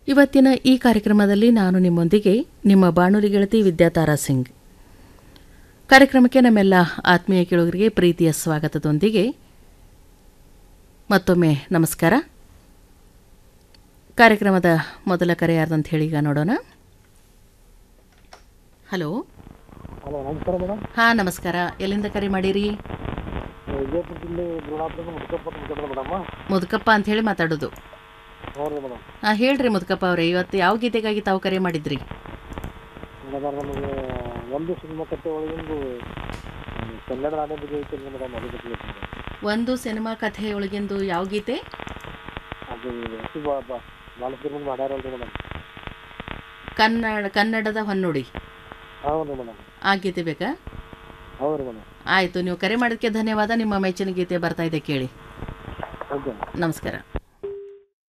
ಇವತ್ತಿನ ಈ ಕಾರ್ಯಕ್ರಮದಲ್ಲಿ ನಾನು ನಿಮ್ಮೊಂದಿಗೆ ನಿಮ್ಮ ಬಾನುಲಿ ಗೆಳತಿ ವಿದ್ಯಾತಾರಾ ಸಿಂಗ್ ಕಾರ್ಯಕ್ರಮಕ್ಕೆ ನಮ್ಮೆಲ್ಲ ಆತ್ಮೀಯ ಕೇಳುಗರಿಗೆ ಪ್ರೀತಿಯ ಸ್ವಾಗತದೊಂದಿಗೆ ಮತ್ತೊಮ್ಮೆ ನಮಸ್ಕಾರ ಕಾರ್ಯಕ್ರಮದ ಮೊದಲ ಕರೆ ಯಾರ್ದಂತ ಹೇಳಿ ಈಗ ನೋಡೋಣ ಹಲೋ ಹಲೋ ನಮಸ್ಕಾರ ಮೇಡಮ್ ಹಾಂ ನಮಸ್ಕಾರ ಎಲ್ಲಿಂದ ಕರೆ ಮಾಡಿರಿ ವಿಜಯಪುರ ಜಿಲ್ಲೆ ಬೃಹದಾಪುರ ಮುಡ್ಕಪ್ಪ ಮುಡ್ಕಪ್ಪ ಮೇಡಮ್ ಮುದುಕಪ್ಪ ಅಂತ ಹೇಳಿ ಮಾತಾಡೋದು ನೋಡ್ರಿ ಮೇಡಮ್ ಹಾಂ ಹೇಳ್ರಿ ಮುದುಕಪ್ಪ ಅವರೇ ಇವತ್ತು ಯಾವ ಗೀತೆಗಾಗಿ ತಾವು ಕರೆ ಮಾಡಿದ್ರಿ ಮೇಡಮ್ ನಮಗೆ ಒಂದು ಸಿನಿಮಾ ಕಥೆ ಒಳಗಿಂದು ಕನ್ನಡ ರಾಣಿ ಬಗ್ಗೆ ಐತೆ ಮೇಡಮ್ ಅದು ಬಗ್ಗೆ ಒಂದು ಸಿನಿಮಾ ಕಥೆಯೊಳಗಿಂದು ಯಾವ ಗೀತೆ ಅದು ಎಷ್ಟು ಬಾ ಬಾ ಬಾಲಸುಬ್ರಹ್ಮಣ್ಯ ಮಾಡ್ಯಾರಲ್ರಿ ಮೇಡಮ್ ಕನ್ನಡ ಕನ್ನಡದ ಹೊನ್ನುಡಿ ಹೌದು ಮೇಡಮ್ ಆ ಗೀತೆ ಬೇಕಾ ಹೌದು ಮೇಡಮ್ ಆಯಿತು ನೀವು ಕರೆ ಮಾಡೋದಕ್ಕೆ ಧನ್ಯವಾದ ನಿಮ್ಮ ಮೆಚ್ಚಿನ ಗೀತೆ ಬರ್ತಾ ಇದೆ ಕೇಳಿ ಓಕೆ ನಮಸ್ಕಾರ